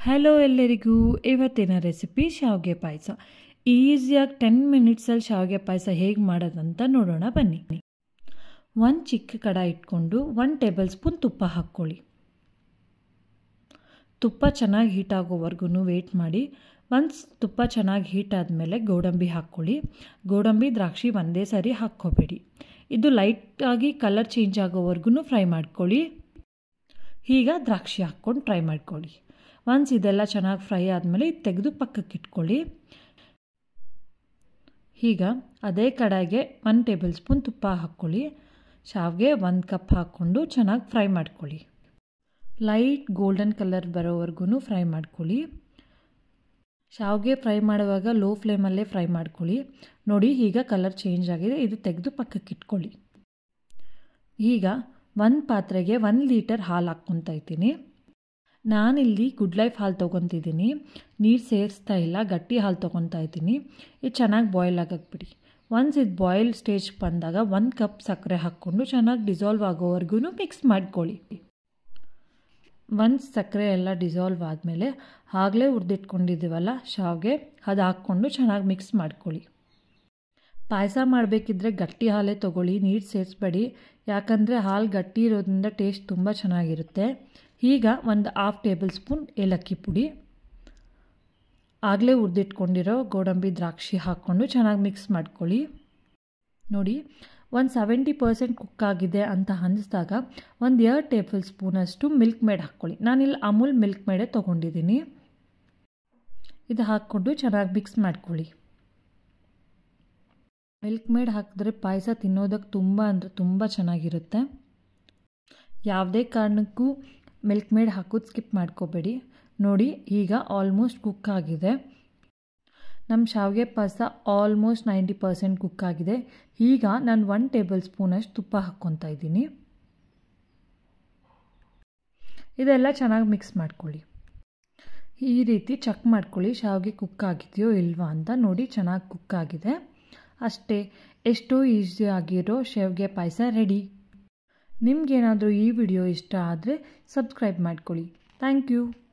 hello ಎಲ್ಲರಿಗೂ ಇವತ್ತಿನ recipe ಶಾವಿಗೆ ಪಾಯಸ ಈಸಿಯಾಗಿ ಟೆನ್ ಮಿನಿಟ್ಸಲ್ಲಿ ಶಾವಿಗೆ ಪಾಯಸ ಹೇಗೆ ಮಾಡೋದಂತ ನೋಡೋಣ ಬನ್ನಿ ಒಂದು ಚಿಕ್ಕ ಕಡ ಇಟ್ಕೊಂಡು ಒನ್ ಟೇಬಲ್ ಸ್ಪೂನ್ ತುಪ್ಪ ಹಾಕ್ಕೊಳ್ಳಿ ತುಪ್ಪ ಚೆನ್ನಾಗಿ ಹೀಟ್ ಆಗೋವರೆಗೂ ವೆಯ್ಟ್ ಮಾಡಿ ಒಂದು ತುಪ್ಪ ಚೆನ್ನಾಗಿ ಹೀಟ್ ಆದಮೇಲೆ ಗೋಡಂಬಿ ಹಾಕ್ಕೊಳ್ಳಿ ಗೋಡಂಬಿ ದ್ರಾಕ್ಷಿ ಒಂದೇ ಸಾರಿ ಹಾಕ್ಕೋಬೇಡಿ ಇದು ಲೈಟಾಗಿ ಕಲರ್ ಚೇಂಜ್ ಆಗೋವರೆಗೂ ಫ್ರೈ ಮಾಡ್ಕೊಳ್ಳಿ ಈಗ ದ್ರಾಕ್ಷಿ ಹಾಕ್ಕೊಂಡು ಟ್ರೈ ಮಾಡ್ಕೊಳ್ಳಿ ಒನ್ಸ್ ಇದೆಲ್ಲ ಚೆನ್ನಾಗಿ ಫ್ರೈ ಆದಮೇಲೆ ಇದು ತೆಗೆದು ಪಕ್ಕಕ್ಕೆ ಇಟ್ಕೊಳ್ಳಿ ಈಗ ಅದೇ ಕಡಾಯಿಗೆ ಒನ್ ಟೇಬಲ್ ಸ್ಪೂನ್ ತುಪ್ಪ ಹಾಕ್ಕೊಳ್ಳಿ ಶಾವಿಗೆ ಒಂದು ಕಪ್ ಹಾಕ್ಕೊಂಡು ಚೆನ್ನಾಗಿ ಫ್ರೈ ಮಾಡ್ಕೊಳ್ಳಿ ಲೈಟ್ ಗೋಲ್ಡನ್ ಕಲರ್ ಬರೋವರೆಗೂ ಫ್ರೈ ಮಾಡ್ಕೊಳ್ಳಿ ಶಾವಿಗೆ ಫ್ರೈ ಮಾಡುವಾಗ ಲೋ ಫ್ಲೇಮಲ್ಲೇ ಫ್ರೈ ಮಾಡ್ಕೊಳ್ಳಿ ನೋಡಿ ಈಗ ಕಲರ್ ಚೇಂಜ್ ಆಗಿದೆ ಇದು ತೆಗೆದು ಪಕ್ಕಕ್ಕೆ ಇಟ್ಕೊಳ್ಳಿ ಈಗ ಒಂದು ಪಾತ್ರೆಗೆ ಒಂದು ಲೀಟರ್ ಹಾಲು ಹಾಕ್ಕೊತಾ ಇದ್ದೀನಿ ನಾನಿಲ್ಲಿ ಗುಡ್ ಲೈಫ್ ಹಾಲು ತೊಗೊತಿದ್ದೀನಿ ನೀರು ಸೇರಿಸ್ತಾ ಇಲ್ಲ ಗಟ್ಟಿ ಹಾಲು ತೊಗೊತಾ ಇದ್ದೀನಿ ಇದು ಚೆನ್ನಾಗಿ ಬಾಯ್ಲ್ ಆಗಕ್ಕೆ ಬಿಡಿ ಒನ್ಸ್ ಇದು ಬಾಯ್ಲ್ ಸ್ಟೇಜ್ ಬಂದಾಗ ಒಂದು ಕಪ್ ಸಕ್ಕರೆ ಹಾಕ್ಕೊಂಡು ಚೆನ್ನಾಗಿ ಡಿಸಾಲ್ವ್ ಆಗೋವರೆಗೂ ಮಿಕ್ಸ್ ಮಾಡ್ಕೊಳ್ಳಿ ಒಂದು ಸಕ್ಕರೆ ಎಲ್ಲ ಡಿಸಾಲ್ವ್ ಆದಮೇಲೆ ಆಗಲೇ ಹುರಿದಿಟ್ಕೊಂಡಿದ್ದೀವಲ್ಲ ಶಾವಿಗೆ ಅದು ಹಾಕ್ಕೊಂಡು ಚೆನ್ನಾಗಿ ಮಿಕ್ಸ್ ಮಾಡ್ಕೊಳ್ಳಿ ಪಾಯಸ ಮಾಡಬೇಕಿದ್ರೆ ಗಟ್ಟಿ ಹಾಲೇ ತೊಗೊಳ್ಳಿ ನೀರು ಸೇರಿಸ್ಬೇಡಿ ಯಾಕಂದರೆ ಹಾಲು ಗಟ್ಟಿ ಇರೋದ್ರಿಂದ ಟೇಸ್ಟ್ ತುಂಬ ಚೆನ್ನಾಗಿರುತ್ತೆ ಈಗ ಒಂದು ಹಾಫ್ ಟೇಬಲ್ ಸ್ಪೂನ್ ಏಲಕ್ಕಿ ಪುಡಿ ಆಗಲೇ ಹುರಿದಿಟ್ಕೊಂಡಿರೋ ಗೋಡಂಬಿ ದ್ರಾಕ್ಷಿ ಹಾಕ್ಕೊಂಡು ಚೆನ್ನಾಗಿ ಮಿಕ್ಸ್ ಮಾಡ್ಕೊಳ್ಳಿ ನೋಡಿ ಒಂದು ಸೆವೆಂಟಿ ಪರ್ಸೆಂಟ್ ಕುಕ್ ಆಗಿದೆ ಅಂತ ಅನ್ನಿಸ್ದಾಗ ಒಂದು ಎರಡು ಟೇಬಲ್ ಸ್ಪೂನಷ್ಟು ಮಿಲ್ಕ್ ಮೇಡ್ ಹಾಕ್ಕೊಳ್ಳಿ ನಾನಿಲ್ಲಿ ಅಮೂಲ್ ಮಿಲ್ಕ್ ಮೇಡೇ ತೊಗೊಂಡಿದ್ದೀನಿ ಇದು ಹಾಕ್ಕೊಂಡು ಚೆನ್ನಾಗಿ ಮಿಕ್ಸ್ ಮಾಡ್ಕೊಳ್ಳಿ ಮಿಲ್ಕ್ ಮೇಡ್ ಹಾಕಿದ್ರೆ ಪಾಯಸ ತಿನ್ನೋದಕ್ಕೆ ತುಂಬ ಅಂದರೆ ತುಂಬ ಚೆನ್ನಾಗಿರುತ್ತೆ ಯಾವುದೇ ಕಾರಣಕ್ಕೂ ಮಿಲ್ಕ್ ಮೇಡ್ ಹಾಕೋದು ಸ್ಕಿಪ್ ಮಾಡ್ಕೋಬೇಡಿ ನೋಡಿ ಈಗ ಆಲ್ಮೋಸ್ಟ್ ಕುಕ್ ಆಗಿದೆ ನಮ್ಮ ಶಾವಿಗೆ ಪಾಯಸ ಆಲ್ಮೋಸ್ಟ್ ನೈಂಟಿ ಪರ್ಸೆಂಟ್ ಕುಕ್ ಆಗಿದೆ ಈಗ ನಾನು ಒನ್ ಟೇಬಲ್ ಸ್ಪೂನಷ್ಟು ತುಪ್ಪ ಹಾಕ್ಕೊತಾ ಇದ್ದೀನಿ ಇದೆಲ್ಲ ಚೆನ್ನಾಗಿ ಮಿಕ್ಸ್ ಮಾಡ್ಕೊಳ್ಳಿ ಈ ರೀತಿ ಚೆಕ್ ಮಾಡ್ಕೊಳ್ಳಿ ಶಾವಿಗೆ ಕುಕ್ ಆಗಿದೆಯೋ ಇಲ್ವಾ ಅಂತ ನೋಡಿ ಚೆನ್ನಾಗಿ ಕುಕ್ ಆಗಿದೆ ಅಷ್ಟೇ ಎಷ್ಟೋ ಈಸಿ ಆಗಿರೋ ಶಾವಿಗೆ ಪಾಯಸ ರೆಡಿ ನಿಮಗೇನಾದರೂ ಈ ವಿಡಿಯೋ ಇಷ್ಟ ಆದರೆ ಸಬ್ಸ್ಕ್ರೈಬ್ ಮಾಡ್ಕೊಳ್ಳಿ ಥ್ಯಾಂಕ್ ಯು